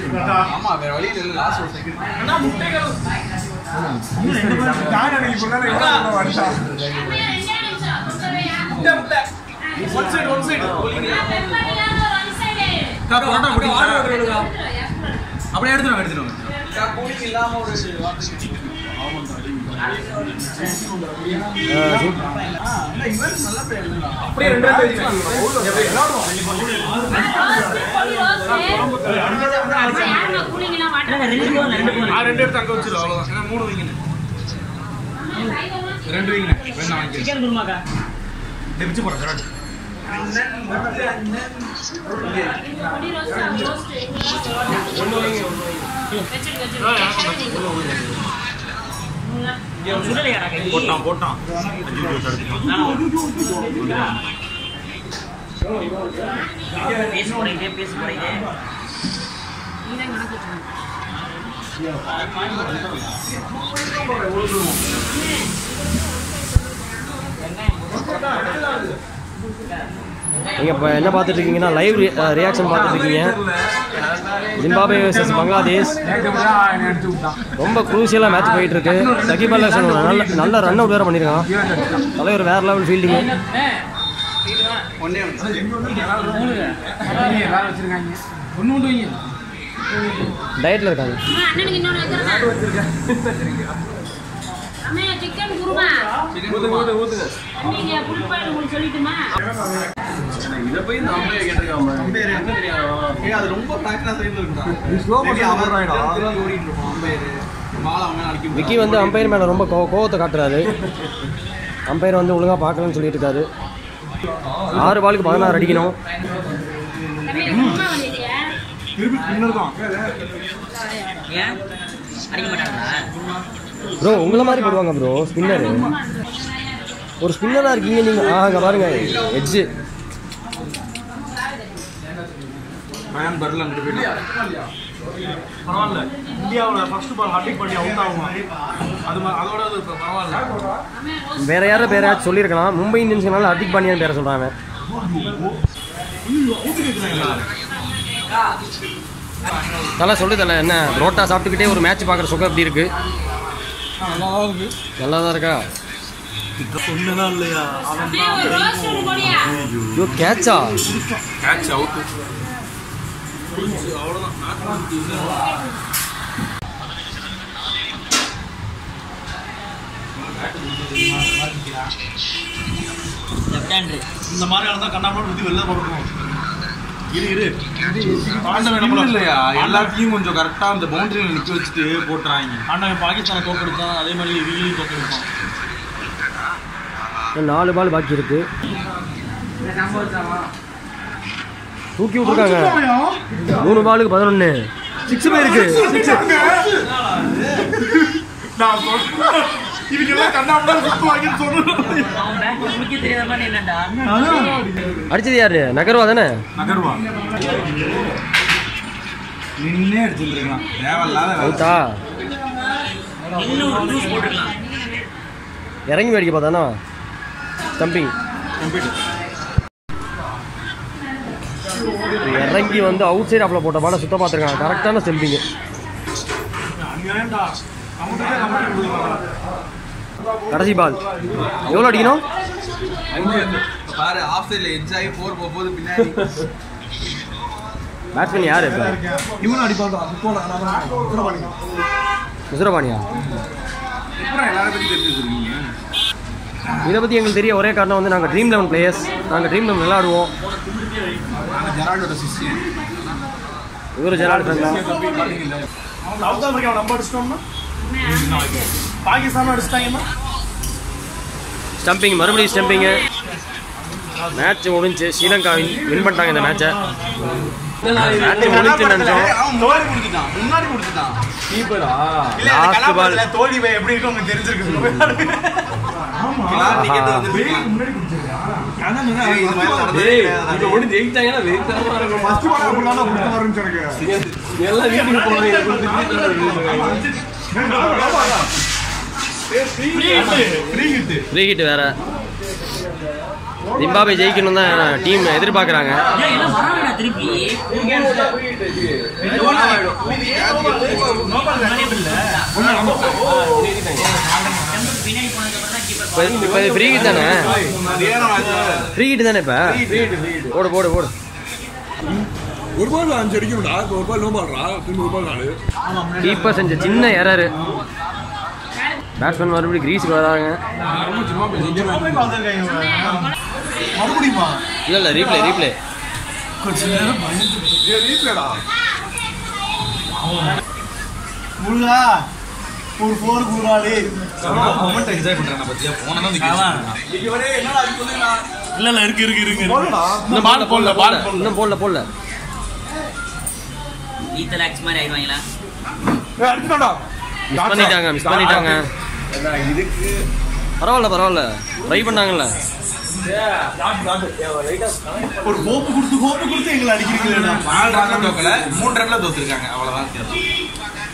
ஆமா வேற வழி இல்ல லாஸ்ட் ஒரு செகண்ட் நான் எனக்கு இப்ப எவ்வளவு வருஷம் ஒன் சைடு ஒன் சைடு அப்படியே எடுத்துருவாங்க எடுத்துருவாங்க கூலிங் இல்லாம ஒரு இவன் நல்ல பிளேயர் அப்படியே ரெண்டு பேர் ரெண்டு எடுத்து அங்க வச்சிரு அவ்வளவுதான் ஏன்னா மூணு வைங்க ரெண்டு வைங்க வேணா வாங்கிக்கிறேன் சிக்கன் குருமாக்கா பிச்சு போடுறேன் கரெக்ட் சுடலையாடா கை போட்டான் போட்டான் பேச போறீங்க பேச போறீங்க நீங்கள் இப்போ என்ன பார்த்துட்டு இருக்கீங்கன்னா லைவ் ரியாக்ஷன் பார்த்துட்டு இருக்கீங்க ஜிம்பாபே vs பங்களாதேஷ் அடிச்சு விட்டான் ரொம்ப குரூசியலாக மேட்ச் போயிட்டு இருக்கு சகிப் அல் ஹசன் ஒரு நல்ல நல்ல ரன் அவுட் வேறு பண்ணியிருக்கான் தலைவர் வேற லெவல் ஃபீல்டிங்கு ஒன்னே வேற வச்சிருக்காங்க ஒண்ணு ஒண்ணு வைங்க டயட்டில் இருக்காங்க அண்ணனுக்கு இன்னொன்று வைக்கிறேன் அம்மையா சிக்கன் குருமா நீங்க புளிப்பாடு உங்களுக்கு சொல்லிட்டுமா இத போய் இந்த அம்பையர் கேட்டிருக்காம அம்பையர் என்ன தெரியும் ஏய் அது ரொம்ப பிராக்டினா சைடுல இருந்தான் நீ slow motion அவன் போடுறாயடா. திரும்பி ஓடிட்டு இருப்பான் அம்பையர் மாலை அவன் மேல அடிக்க விக்கி வந்து அம்பையர் மேலே ரொம்ப கோ கோவத்தை காட்டுறாரு அம்பையர் வந்து ஒழுங்காக பார்க்கலன்னு சொல்லிட்டு இருக்காரு ஆறு பாலுக்கு பதினாறு அடிக்கணும் தம்பி குருமா வந்துட்டியா திருப்பி பின்னர் தான் ஏன் அடிக்க மாட்டாங்களா ப்ரோ உங்களை மாதிரி போடுவாங்க ப்ரோ ஸ்பின்னர் ஒரு ஸ்பின்னராக இருக்கீங்க நீங்கள் ஆ அங்கே பாருங்க எட்ஜு பயன் பர்ல அங்கிட்டு போயிட்டான் பரவாயில்ல இந்தியாவோட ஃபர்ஸ்ட் பால் ஹட்டிங் பண்ணி அவுட் ஆகும் அது மா- அதோட அது இப்ப பரவாயில்ல வேற யாரும் பேர் யாராச்சும் சொல்லியிருக்கலாம் மும்பை இந்தியன்ஸ்னால ஹர்திக் பாண்டியான்னு பேரை சொல்கிறாங்க தலை சொல்லு தலை என்ன புரோட்டா சாப்பிட்டுக்கிட்டே ஒரு மேட்ச் பார்க்குற சுகம் எப்படி இருக்கு நல்லா தான் இருக்கா சொன்னதா இல்லையா அவன் அண்ணே, ஒரு ரோஸ் ஒன்று போடியா ஐயோ கேட்சா கேட்ச் அவுட் லெஃப்ட் ஹேண்ட் இந்த மாதிரி ஆளு தான் கண்ணாமூச்சி ஊத்தி வெளில போடணும் இரு இரு ஆண்டவன் நம்மள இல்லையா எல்லாத்தையும் கொஞ்சம் கரெக்டா அந்த பவுண்டரியில நிக்க வச்சுட்டு போட்டுறாங்க ஆண்டவன் பாகிஸ்தானை தோக்கெடுத்தான் அதே மாதிரி இவங்களையும் தோக்கெடுப்பான் இன்னும் நாலு பால் பாக்கி இருக்கு தூக்கி விட்டுருக்காங்க மூணு பாலுக்கு பதினொன்று சிக்ஸ் போயிருக்கு நான் சொல்றேன் இதுக்கு எல்லாம் கண்ணாமூச்சி சுத்துவாங்கன்னு சொல்றேன் அவன் பேட் முடிக்க தெரியாத மாதிரி என்னடா அடிச்சது யாரு நகர்வா தானே நகர்வா நின்னே அடிச்சுருக்கான் தேவையில்லாத வேலை. அவுட்டா இன்னும் ஒரு ஜூஸ் போட்டுக்கலாம் இறங்கி வேடிக்கை பார்த்தானா ஸ்டம்பிங் இறங்கி வந்து அவுட் சைடு அப்பில் போட்ட பாலை சுத்த பார்த்துருக்காங்க கரெக்டான ஸ்டம்பிங்கு அநியாயம்டா. அவன்கிட்ட கமெண்ட் கொடுக்கலாம். கடைசி பால் எவ்வளோ அடிக்கணும் பாரு ஆஃப் சைடுல எட்ஜ் ஆகி போர் போகுது பின்னாடி பேட்ஸ்மேன் யார் இப்போ இவனும் அடிப்பான் சுத்தோட பண்ணி முசுரபாணியா எப்பறம் எல்லாரை பத்தி தெரிஞ்சு வச்சிருக்கீங்க? இதை பற்றி எங்களுக்கு தெரிய ஒரே காரணம் வந்து நாங்கள் ட்ரீம் லெவன் பிளேயர்ஸ் நாங்கள் ட்ரீம் லெவன் விளையாடுவோம் நாங்க ஜெரால்டோட சிஷ்யன். இவர் ஜெரால்ட் ஃப்ரெண்ட் தான் அவன் சவுத் ஆப்பிரிக்காவை நம்ம அடிச்சிட்டோம்னா பாகிஸ்தான் அடிச்சிட்டாங்கன்னா ஸ்டம்பிங் மறுபடியும் ஸ்டம்பிங்கு மேட்ச் முடிஞ்சு ஸ்ரீலங்கா வின் பண்ணிட்டாங்க இந்த மேட்சை மேட்ச் முடிஞ்சு நினச்சோம் அவன் முன்னாடி முடிச்சிட்டான் முன்னாடி முடிச்சிட்டான் கீப்பரா இல்ல அந்த Last கலாபத்துல ball. தோல்வி பயம் எப்படி இருக்கும் உங்களுக்கு தெரிஞ்சிருக்கு கிளாஸ் டிக்கெட் வந்துருக்கான் முன்னாடி குடிச்சிருக்கா ஏய், இது மாதிரி நடந்ததே கிடையாது. ஒன்று ஜெயிச்சிட்டாங்கன்னா வெயிட்டாக இருக்கும் ஃபர்ஸ்ட் பால் அப்படிலாம் கொடுத்து வரேன்னு எனக்கு எல்லாம் வீட்டுக்கு போனது ஃப்ரீ ஹிட் ஃப்ரீ ஹிட் வேற ஜிம்பாபே ஜெயிக்கணும் தான் டீம் எதிர்பார்க்குறாங்க ஏய், எல்லாம் வராங்கடா திருப்பி பின்னாடி போனதுக்கு அப்புறம் தான் keeper இப்போ இப்போ ஃப்ரீ ஹிட் தானே ஃப்ரீ ஹிட் தானே இப்போ போடு போடு போடு ஒரு பால் அஞ்சு அடிக்கணும்டா இப்ப ஒரு பால் நோ பால்றா திரும்ப ஒரு பால் நாலு கீப்பர் செஞ்ச சின்ன எரரு பேட்ஸ்மேன் மறுபடியும் கிரீஸுக்கு வராங்க மறுபடியுமா இல்லை இல்லை ரீப்ளே ரீப்ளே ஏ ரீப்ளேடா முருகா ஒரு போர் குருடாளே மொமெண்ட் என்ஜாய் பண்றாங்க பத்தியா போனா தான் இல்ல இல்ல இருக்கு இருக்கு இருக்கு போடா இந்த பால் போடல பால் போடல இன்னும் போடல போடல ஈத்தல் ஆக்ஸ் மாதிரி ஆயிடுவாங்களா ஏ அடிச்சுடா மிஸ் பண்ணிட்டாங்க மிஸ் பண்ணிட்டாங்க பரவாயில்ல பரவாயில்ல ட்ரை பண்ணாங்கல்ல ஒரு ஹோப்பு கொடுத்து ஹோப்பு கொடுத்து எங்களை அடிக்கிறீங்களா நாலு ரன்ல தோக்கல மூணு ரன்ல தோத்துருக்காங்க அவ்வளவுதான் வித்தியாசம்